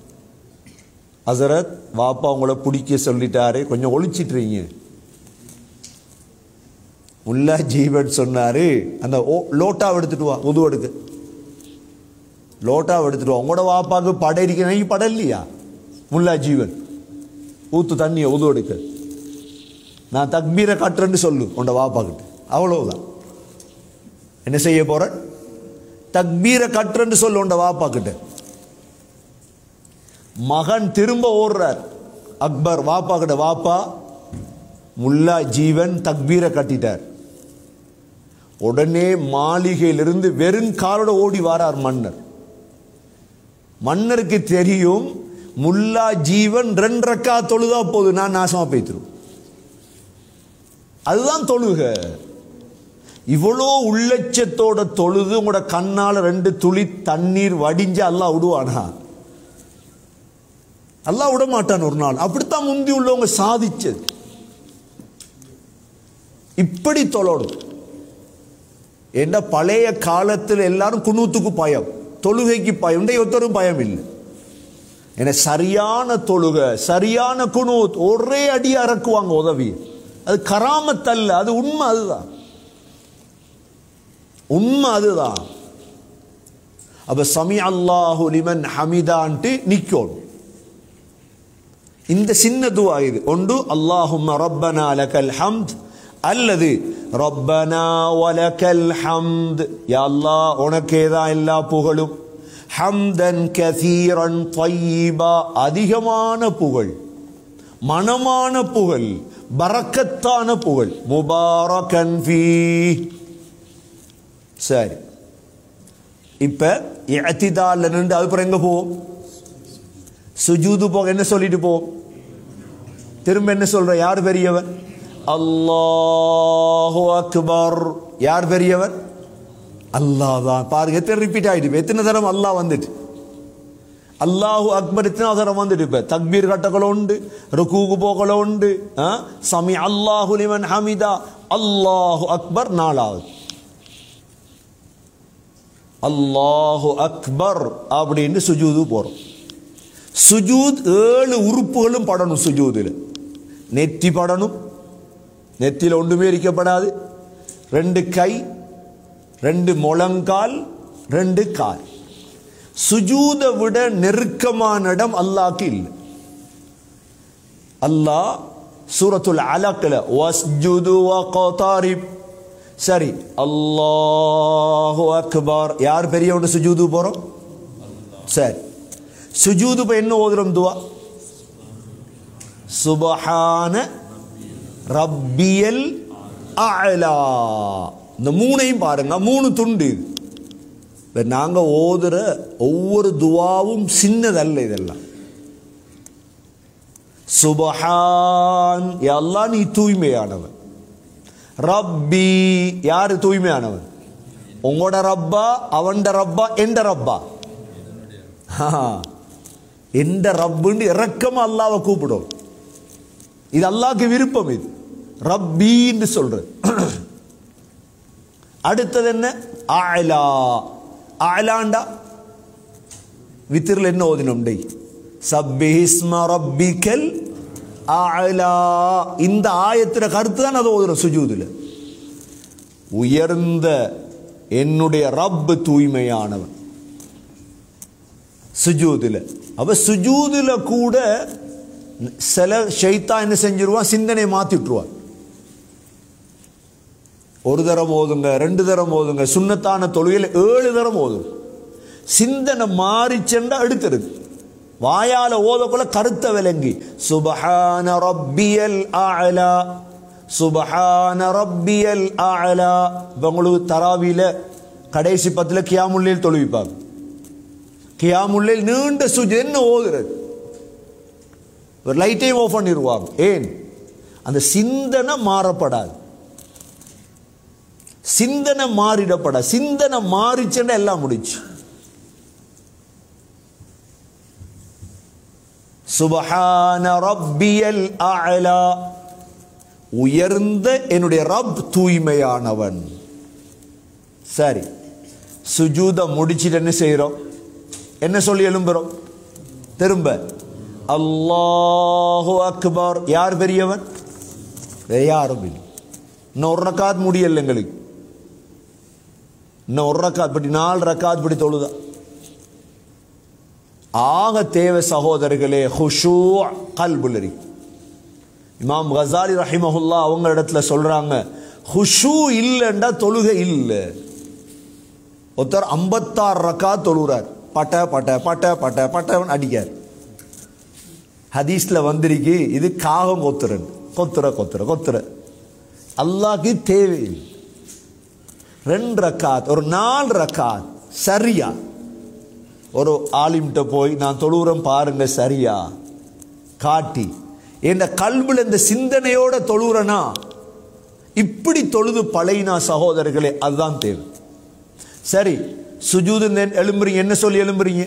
ஹசரத் வாப்பா உங்களை பிடிக்க சொல்லிட்டாரு கொஞ்சம் ஒளிச்சிட்டுறீங்க முல்லா ஜீவன் சொன்னாரு அந்த ஓ- லோட்டாவை எடுத்துட்டு வா உது எடுக்க லோட்டாவை எடுத்துட்டு வா உங்களோட வாப்பாக்கு பட இருக்கிற படம் இல்லையா முல்லா ஜீவன் ஊத்து தண்ணியை உது எடுக்க நான் தக்பீரை கட்டுறேன்னு சொல்லு உண்ட வாப்பாக்கிட்ட அவ்வளவுதான் என்ன செய்ய போற தக்பீரை கட்டுறேன்னு சொல்லு உண்ட வாப்பாக்கிட்ட மகன் திரும்ப ஓடுறார் அக்பர் வாப்பா கிட்ட வாப்பா முல்லா ஜீவன் தக்பீரை கட்டிட்டார் உடனே மாளிகையிலிருந்து வெறும் காலோட ஓடி வாரார் மன்னர் மன்னருக்கு தெரியும் முல்லா ஜீவன் ரெண்டு ரக்கா தொழுதா போது நான் நாசமா போய்த்திரும் அதுதான் தொழுக இவ்வளோ உள்ளச்சத்தோட தொழுது உங்களோட கண்ணால ரெண்டு துளி தண்ணீர் வடிஞ்சு அல்லாஹ் விடுவானா அல்லாஹ் விட மாட்டான் ஒரு நாள் அப்படித்தான் முந்தி உள்ளவங்க சாதிச்சது இப்படி தொழணும் என்ன பழைய காலத்தில் எல்லாரும் குனூத்துக்கு பயம் தொழுகைக்கு பயம் இன்றைய ஒருத்தரும் பயம் இல்லை என சரியான தொழுக சரியான குனூத் ஒரே அடி அறக்குவாங்க உதவி அது கராமத்தல்ல அது உண்மை அதுதான் உண்மை அதுதான் அப்ப சமி அல்லாஹு லிமன் ஹமிதான்ட்டு நிக்கணும் இந்த சின்ன துவா இது ஒன்று அல்லாஹும் ரப்பனா லக்கல் ஹம்த் அல்லது ரப்பனா வலக்கல் ஹம்த் யா அல்லாஹ் உனக்கே தான் எல்லா புகழும் ஹம்தன் கசீரன் தையீபா அதிகமான புகழ் மனமான புகழ் பரக்கத்தான புகழ் முபாரகன் ஃபீ சரி இப்ப இஅ்திதால்ல நின்று அதுக்கப்புறம் எங்க போவோம் சுஜூது போக என்ன சொல்லிட்டு போ திரும்ப என்ன சொல்ற யார் பெரியவர் அல்லாஹு அக்பர் யார் பெரியவர் அல்லாஹ் தான் பாருங்க எத்தனை ரிப்பீட் ஆயிட்டு எத்தனை தரம் அல்லாஹ் வந்துட்டு அல்லாஹு அக்பர் எத்தனை தரம் வந்துட்டு இப்ப தக்பீர் கட்டக்கள உண்டு ருக்கூக்கு போகல உண்டு ஆ? சமி அல்லாஹு லிமன் ஹமிதா அல்லாஹு அக்பர் நாலாவது அல்லாஹு அக்பர் அப்படின்னு சுஜூது போறோம் சுஜூத் ஏழு உறுப்புகளும் படணும் சுஜூதில் நெத்தி படணும் நெத்தியில் ஒன்றுமே இருக்கப்படாது ரெண்டு கை ரெண்டு முழங்கால் ரெண்டு கால் சுஜூதை விட நெருக்கமான இடம் அல்லாஹ்க்கு இல்லை அல்லாஹ் சூரத்துல் அலக்ல வஸ்ஜுது வகதாரிப் சரி அல்லாஹு அக்பர் யார் பெரியவங்க சுஜூது போறோம் சரி சுஜூது இப்ப என்ன ஓதுறோம் துவா சுபஹான ரப்பியல் அலா இந்த மூணையும் பாருங்க மூணு துண்டு இது இப்ப நாங்க ஓதுற ஒவ்வொரு துவாவும் சின்னதல்ல இதெல்லாம் சுபஹான் எல்லாம் நீ தூய்மையானவன் ரப்பி யாரு தூய்மையானவன் உங்களோட ரப்பா அவன்ட ரப்பா எந்த ரப்பா எந்த ரப்புன்னு இறக்கமா அல்லாவை கூப்பிடும் இது அல்லாஹ்க்கு விருப்பம் இது ரப்பின்னு சொல்றது அடுத்தது என்ன ஆலா ஆலாண்டா வித்திரில் என்ன ஓதினோம் டெய் சப்பிஹிஸ்ம ரப்பிக்கல் ஆலா இந்த ஆயத்தின கருத்து தான் அதை ஓதுறோம் சுஜூதுல உயர்ந்த என்னுடைய ரப் தூய்மையானவன் சுஜூதுல அவ சுஜூதுல கூட சில ஷைத்தா என்ன செஞ்சிருவான் சிந்தனை மாத்திட்டுருவான் ஒரு தரம் ஓதுங்க ரெண்டு தரம் ஓதுங்க சுண்ணத்தான தொழுகையில் ஏழு தரம் ஓதும் சிந்தனை மாறி சென்றா எடுத்துருது வாயால ஓதக்குள்ள கருத்த விளங்கி சுபஹான ரப்பியல் ஆலா சுபஹான ரப்பியல் ஆலா இப்போ உங்களுக்கு தராவியில கடைசி பத்தில் கியாமுல்லையில் தொழுவிப்பாங்க கியாமுல்லையில் நீண்ட சுஜ் என்ன ஓதுறது ஒரு லைட்டையும் ஆஃப் பண்ணிடுவாங்க ஏன் அந்த சிந்தனை மாறப்படாது சிந்தனை மாறிடப்பட சிந்தனை மாறிச்சுன்னா எல்லாம் முடிச்சு சுபஹான ரப்பியல் அலா உயர்ந்த என்னுடைய ரப் தூய்மையானவன் சரி சுஜூத முடிச்சிட்டு என்ன செய்யறோம் என்ன சொல்லி எழும்புறோம் திரும்ப அல்லாஹு அக்பர் யார் பெரியவன் வேற யாரும் இல்லை இன்னும் ஒரு ரக்காத் முடியல எங்களுக்கு இன்னும் ஒரு ரக்காத் படி நாலு ரக்காத் படி தொழுதா ஆக தேவை சகோதரர்களே ஹுஷூ கல்புலரி இமாம் கசாலி ரஹிமஹுல்லா அவங்க இடத்துல சொல்றாங்க ஹுஷூ இல்லைண்டா தொழுகை இல்லை ஒருத்தர் ஐம்பத்தாறு ரக்கா தொழுகிறார் பட்ட பட்ட பட்ட பட்ட பட்டவன் அடிக்கார் ஹதீஸ்ல வந்திருக்கு இது காகம் கொத்துறன் கொத்துற கொத்துற கொத்துற அல்லாஹ்க்கு தேவையில்லை ரெண்டு ரக்காத் ஒரு நாலு ரக்காத் சரியா ஒரு ஆலிம்கிட்ட போய் நான் தொழுகிறேன் பாருங்க சரியா காட்டி என் கல்வியில் இந்த சிந்தனையோட தொழுகிறனா இப்படி தொழுது பழையினா சகோதரர்களே அதுதான் தேவை சரி சுஜூது நெ- எழும்புறீங்க என்ன சொல்லி எழும்புறீங்க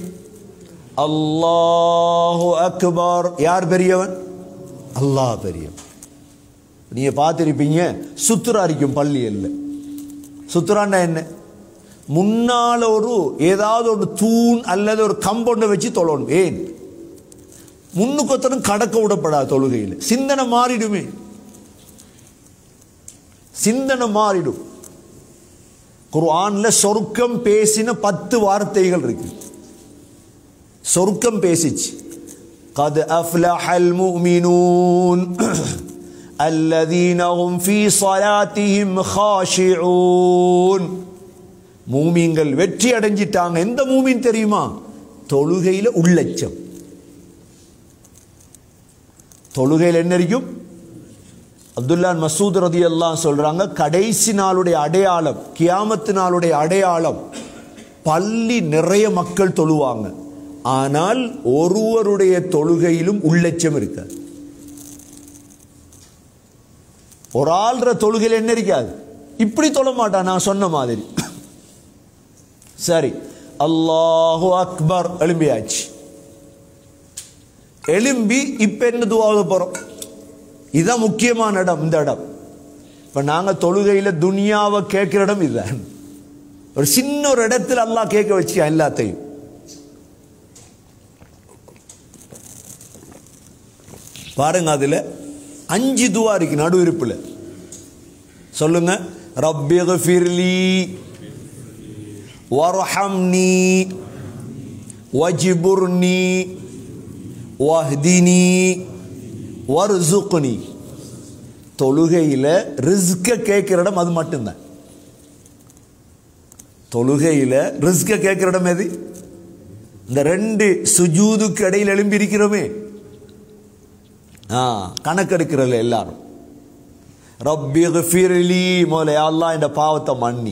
அல்லாஹு அக்பர் யார் பெரியவன் அல்லாஹ் பெரியவன் நீங்க பார்த்திருப்பீங்க சுத்துரா இருக்கும் பள்ளியல்ல சுத்துறாண்டா என்ன முன்னால ஒரு ஏதாவது ஒரு தூண் அல்லது ஒரு கம்பவுண்டை வச்சு தொழணும் ஏன் முன்னுக்கொத்தனும் கடக்க விடப்படாது தொழுகையில் சிந்தனை மாறிடுமே சிந்தனை மாறிடும் குர்ஆன்ல சொர்க்கம் பேசின பத்து வார்த்தைகள் இருக்கு சொர்க்கம் பேசிச்சு قد أفلح المؤمنون الذين هم في صلاتهم خاشعون மூமீன்கள் வெற்றி அடைஞ்சிட்டாங்க எந்த மூமீன் தெரியுமா தொழுகையில உள்ளச்சம் தொழுகையில் என்ன இருக்கும் அப்துல்லான் மசூத் ரதி எல்லாம் சொல்றாங்க கடைசி நாளுடைய அடையாளம் கியாமத்து நாளுடைய அடையாளம் பள்ளி நிறைய மக்கள் தொழுவாங்க ஆனால் ஒருவருடைய தொழுகையிலும் உள்ளச்சம் இருக்காது ஒரு ஆள்ற தொழுகையில் என்ன இருக்காது இப்படி தொழ மாட்டான் நான் சொன்ன மாதிரி சரி அல்லாஹு அக்பர் எழும்பியாச்சு எழும்பி இப்ப என்ன துவாக போறோம் இதுதான் முக்கியமான இடம் இந்த இடம் இப்ப நாங்க தொழுகையில துனியாவை கேட்கிற இடம் இதுதான் ஒரு சின்ன ஒரு இடத்துல அல்லாஹ் கேட்க வச்சியா எல்லாத்தையும் பாருங்க அதுல அஞ்சு துவா இருக்கு நடு இருப்புல சொல்லுங்க ரப்பி ஃபிர்லி வர்ஹம்னி வஜிபுர்னி வஹ்தினி வர்சுக்னி தொழுகையில் ரிஸ்க கேட்கிற இடம் அது மட்டும்தான் தொழுகையில் ரிஸ்க கேட்கிற இடம் எது இந்த ரெண்டு சுஜூதுக்கு இடையில் எழும்பி இருக்கிறோமே ஆ கணக்கெடுக்கிறதுல எல்லாரும் ரப்பி ஃபிர்லி முதல்ல அல்லாஹ் இந்த பாவத்தை மன்னி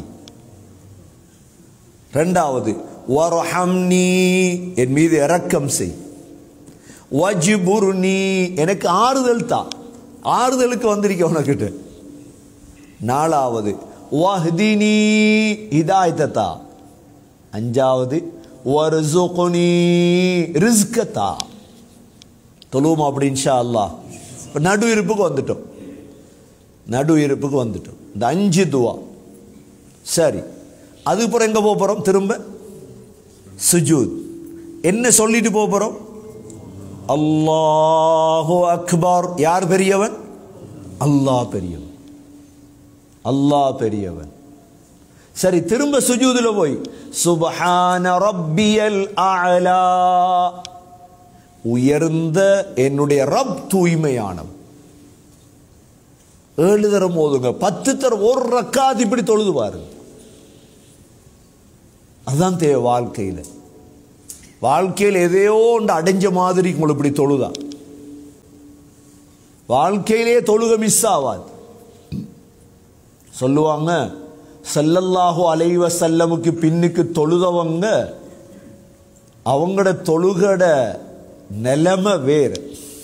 ரெண்டாவது வரஹம்னி என் மீது இரக்கம் செய் வஜிபுர்னி எனக்கு ஆறுதல் தா ஆறுதலுக்கு வந்திருக்க உனக்கிட்ட நாலாவது வஹ்தினி ஹிதாயத்தை தா அஞ்சாவது வர்சுக்னி ரிஸ்க தா தொழுவோம் அப்படி இன்ஷா அல்லாஹ் இப்போ நடு இருப்புக்கு வந்துட்டோம் நடு இருப்புக்கு வந்துட்டோம் இந்த அஞ்சு துவா சரி அதுக்கப்புறம் எங்கே போக போகிறோம் திரும்ப சுஜூத் என்ன சொல்லிட்டு போக போகிறோம் அல்லாஹு அக்பர் யார் பெரியவன் அல்லாஹ் பெரியவன் அல்லாஹ் பெரியவன் சரி திரும்ப சுஜூதுல போய் சுபஹான ரப்பியல் அலா உயர்ந்த என்னுடைய ரப் தூய்மையானவன் ஏழு தரம் ஓதுங்க பத்து தரம் ஒரு ரக்காத் இப்படி தொழுது பாருங்க அதுதான் தேவை வாழ்க்கையில் வாழ்க்கையில் எதையோ ஒன்று அடைஞ்ச மாதிரி உங்களுக்கு இப்படி தொழுதா வாழ்க்கையிலே தொழுக மிஸ் ஆகாது சொல்லுவாங்க சல்லல்லாஹு அலைவ செல்லமுக்கு பின்னுக்கு தொழுதவங்க அவங்களோட தொழுகட நிலைமை வேறு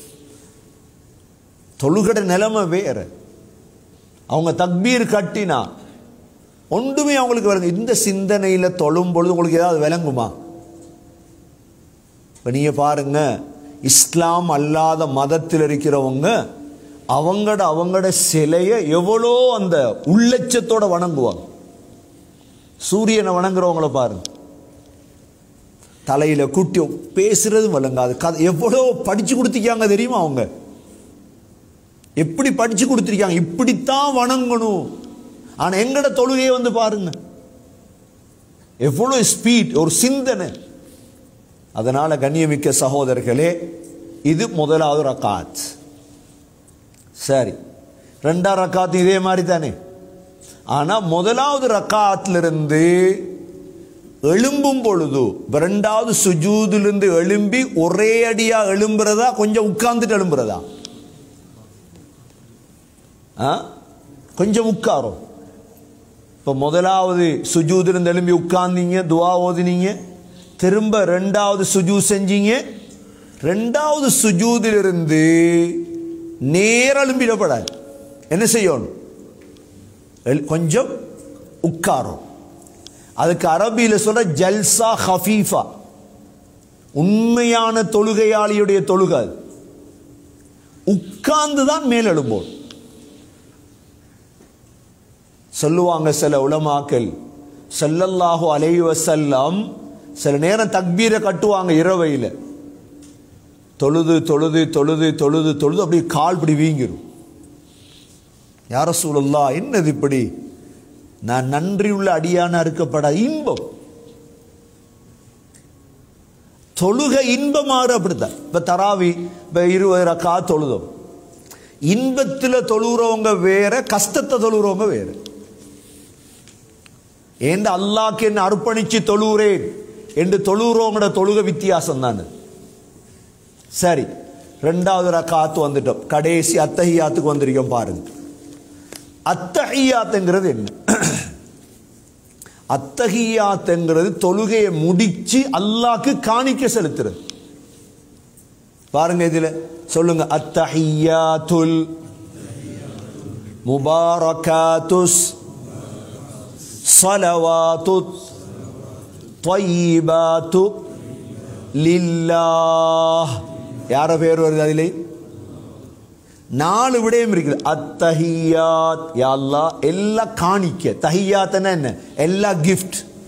தொழுகட நிலைமை வேறு அவங்க தக்பீர் கட்டினா ஒன்றுமே அவங்களுக்கு வருங்க இந்த சிந்தனையில் தொழும் பொழுது உங்களுக்கு ஏதாவது விளங்குமா இப்போ நீங்கள் பாருங்க இஸ்லாம் அல்லாத மதத்தில் இருக்கிறவங்க அவங்களோட அவங்களோட சிலையை எவ்வளோ அந்த உள்ளச்சத்தோட வணங்குவாங்க சூரியனை வணங்குறவங்கள பாருங்க தலையில குட்டி பேசுறதும் வழங்காது கதை எவ்வளோ படிச்சு கொடுத்திருக்காங்க தெரியுமா அவங்க எப்படி படிச்சு கொடுத்திருக்காங்க இப்படித்தான் வணங்கணும் ஆனா எங்கட தொழுகையை வந்து பாருங்க எவ்வளோ ஸ்பீட் ஒரு சிந்தனை அதனால கண்ணியமிக்க சகோதரர்களே இது முதலாவது ரக்காத் சரி ரெண்டாம் ரக்காத் இதே மாதிரி தானே ஆனா முதலாவது ரக்காத்திலிருந்து எழும்பும் பொழுது இப்ப ரெண்டாவது சுஜூதிலிருந்து எழும்பி ஒரே அடியா எழும்புறதா கொஞ்சம் உட்கார்ந்துட்டு எழும்புறதா ஆ கொஞ்சம் உட்காரும் இப்போ முதலாவது சுஜூதிலிருந்து எழும்பி உட்கார்ந்தீங்க துவா ஓதினீங்க திரும்ப ரெண்டாவது சுஜூ செஞ்சீங்க ரெண்டாவது சுஜூதிலிருந்து நேர எழும்பிடப்படாது என்ன செய்யணும் எழு- கொஞ்சம் உட்காரும் அதுக்கு அரபியில் சொல்ற ஜல்சா ஹஃபீஃபா உண்மையான தொழுகையாளியுடைய தொழுகை அது. உட்கார்ந்து தான் மேல் எழும்போம் சொல்லுவாங்க சில உலமாக்கள் ஸல்லல்லாஹு அலைஹி வஸல்லம் சில நேரம் தக்பீரை கட்டுவாங்க இரவையில் தொழுது தொழுது தொழுது தொழுது தொழுது அப்படியே கால் இப்படி வீங்கிரும் யார சூழல்லா என்னது இப்படி நான் நன்றியுள்ள அடியான இருக்கப்படாத இன்பம் தொழுகை இன்பமாறு அப்படித்தான் இப்ப தராவி இப்ப இருபது ரக்கா தொழுதோம் இன்பத்தில் தொழுகிறவங்க வேற கஷ்டத்தை தொழுகிறவங்க வேற ஏண்ட அல்லாக்கு என்ன அர்ப்பணிச்சு தொழுகிறேன் என்று தொழுகிறவங்களோட தொழுக வித்தியாசம் தான் சரி ரெண்டாவது ரக்காத்து வந்துட்டோம் கடைசி அத்தஹியாத்துக்கு வந்திருக்கோம் பாருங்க அத்தஹியாத்துங்கிறது என்ன அத்தஹியாத்துங்கிறது தொழுகையை முடிச்சு அல்லாக்கு காணிக்க செலுத்துறது பாருங்க இதுல சொல்லுங்க அத்தஹியாத்துல் முபாரகாத்துஸ் صلوات طيبات لله யார பேர் வருது அதிலே நாலு விடயம் இருக்குது அத்தஹியாத் யா அல்லாஹ் எல்லா காணிக்க தஹியாத்னா என்ன எல்லா கிஃப்ட்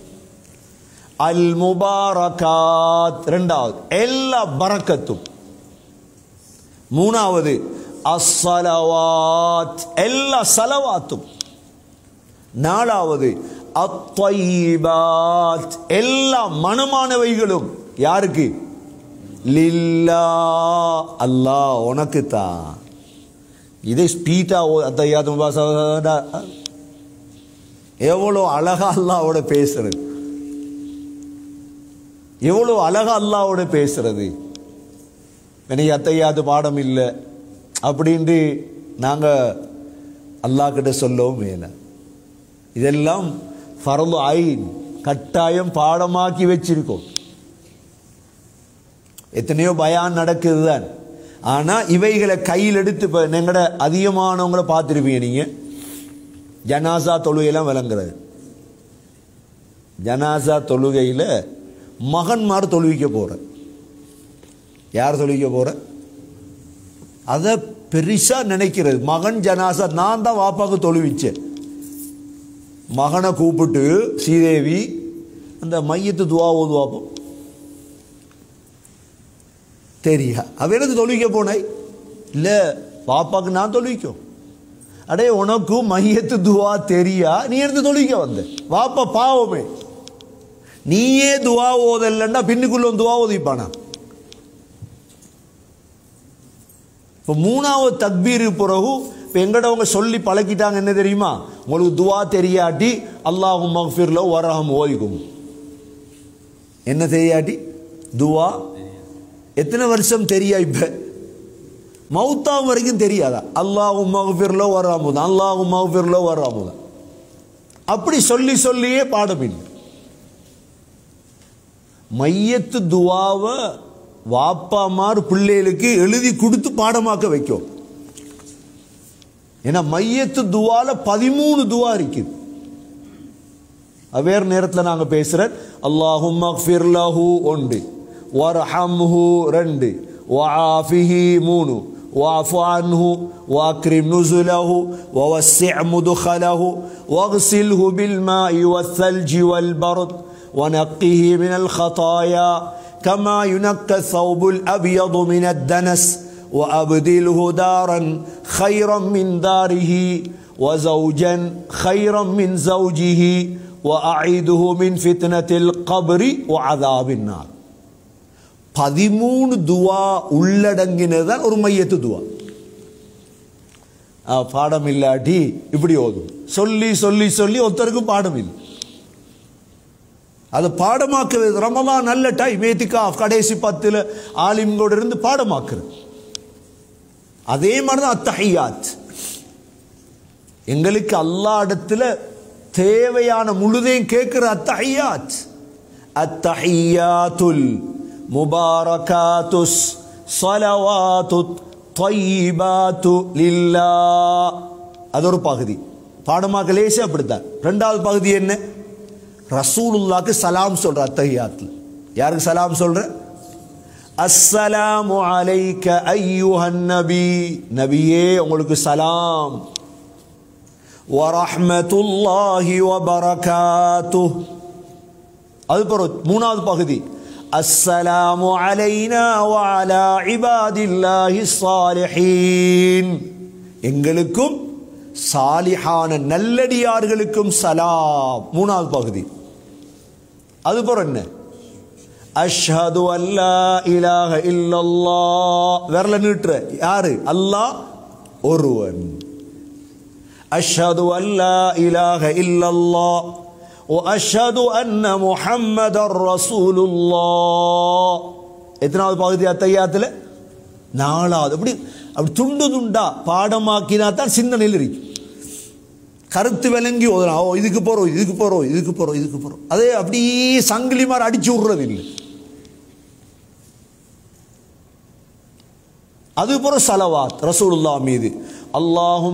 அல் முபாரகாத் ரெண்டாவது எல்லா பரக்கத்தும் மூணாவது அஸ்ஸலவாத் எல்லா சலவாத்தும் நாலாவது அத்வைபாத் எல்லா மனமானவைகளும் யாருக்கு லில்லா அல்லாஹ் உனக்கு தான் இதை ஸ்பீட்டா அத்தையாத்தும் எவ்வளோ அழகா அல்லாவோட பேசுறது எவ்வளோ அழகா அல்லாவோட பேசுறது எனக்கு அத்தையாது பாடம் இல்லை அப்படின்ட்டு நாங்கள் அல்லாஹ் கிட்ட சொல்லவும் மேல இதெல்லாம் ஃபரது ஐன் கட்டாயம் பாடமாக்கி வச்சிருக்கோம் எத்தனையோ பயான் நடக்குது தான் ஆனால் இவைகளை கையில் எடுத்து இப்போ எங்கட அதிகமானவங்கள பார்த்துருப்பீங்க நீங்கள் ஜனாசா தொழுகையெல்லாம் விளங்குறது ஜனாசா தொழுகையில் மகன்மார் தொழுவிக்க போகிற யார் தொழுவிக்க போகிற அதை பெருசாக நினைக்கிறது மகன் ஜனாசா நான் தான் வாப்பாக்கு தொழுவிச்சேன் மகனை கூப்பிட்டு ஸ்ரீதேவி அந்த மையத்து துவா ஓதுவாப்போம் தெரியா அவ எனக்கு தொழுவிக்க போனாய் இல்லை பாப்பாக்கு நான் தொழுவிக்கும் அடே உனக்கும் மையத்து துவா தெரியா நீ எடுத்து தொழுவிக்க வந்த வாப்பா பாவமே நீயே துவா ஓதல்லன்னா பின்னுக்குள்ள துவா ஓதிப்பானா இப்போ மூணாவது தக்பீர் பிறகு இப்போ எங்கடவங்க சொல்லி பழக்கிட்டாங்க என்ன தெரியுமா உங்களுக்கு துவா தெரியாட்டி அல்லாஹும் மஃபிர்ல வரஹம் ஓதிக்கும் என்ன தெரியாட்டி துவா எத்தனை வருஷம் தெரியா இப்ப மௌத்தாம் வரைக்கும் தெரியாதா அல்லாஹும் மகஃபிர்ல வராமுதான் அல்லாஹும் மகஃபிர்ல வராமுதான் அப்படி சொல்லி சொல்லியே பாடம் இல்லை மையத்து துவாவை வாப்பாமார் பிள்ளைகளுக்கு எழுதி கொடுத்து பாடமாக்க வைக்கும் ஏன்னா மையத்து துவால பதிமூணு துவா இருக்குது வேறு நேரத்தில் நாங்கள் பேசுகிறேன் அல்லாஹும் மக்ஃபிர் லஹு ஒன்று வர்ஹம்ஹு ரெண்டு வஆஃபிஹி மூணு واعف عنه واكرم نزله ووسع مدخله واغسله بالماء والثلج والبرد ونقه من الخطايا كما ينقى الثوب الابيض من الدنس وابدله دارا خيرا من داره وزوجا خيرا من زوجه واعيده من فتنه القبر وعذاب النار பதிமூணு துவா உள்ளடங்கினதுதான் ஒரு மையத்து துவா ஆ, பாடம் இல்லாட்டி இப்படி ஓதும் சொல்லி சொல்லி சொல்லி ஒருத்தருக்கும் பாடம் இல்லை அது பாடமாக்குறது ரமலான் நல்ல டைம் ஏத்திக்கா கடைசி பத்துல ஆலிம்களோட இருந்து பாடமாக்குறது அதே மாதிரி தான் அத்தஹியாத் எங்களுக்கு அல்லா இடத்துல தேவையான முழுதையும் கேட்கிற அத்தஹியாத் அத்தஹியாத்துல் முபாரகாத்துஸ் ஸலவாத்து தையிபாத்து லில்லா அது ஒரு பகுதி பாடமாக்க லேசே அப்படித்தான் ரெண்டாவது பகுதி என்ன ரசூலுல்லாக்கு சலாம் சொல்ற அத்தஹியாத்துல யாருக்கு சலாம் சொல்ற அஸ்ஸலாமு அலைக்க ஐயுஹன் நபி நபியே உங்களுக்கு சலாம் வரஹ்மத்துல்லாஹி வபரகாத்துஹ் அது பிறகு மூணாவது பகுதி அஸ்ஸலாமு அலைனா வஅலா இபாதில்லாஹி ஸாலிஹீன் எங்களுக்கும் சாலிஹான நல்லடியார்களுக்கும் சலாம் மூணாவது பகுதி அது பிறகு என்ன அஷ்ஹது அல்லா இலாஹ இல்லல்லாஹ் விரல நீட்டுற யாரு அல்லாஹ் ஒருவன் அஷ்ஹது அல்லா இலாஹ இல்லல்லாஹ் وأشهد أن محمد رسول الله எத்தனாவது பகுதி அத்தையாத்தில் நாலாவது அப்படி அப்படி துண்டு துண்டா பாடமாக்கினா தான் சிந்தனையில் இருக்கும் கருத்து விளங்கி ஓதலாம் ஓ இதுக்கு போகிறோம் இதுக்கு போகிறோம் இதுக்கு போகிறோம் இதுக்கு போகிறோம் அதே அப்படியே சங்கிலி மாதிரி அடிச்சு விடுறது இல்லை அது போற சலவாத் ரசூலுல்லாஹ் மீது அல்லாஹும்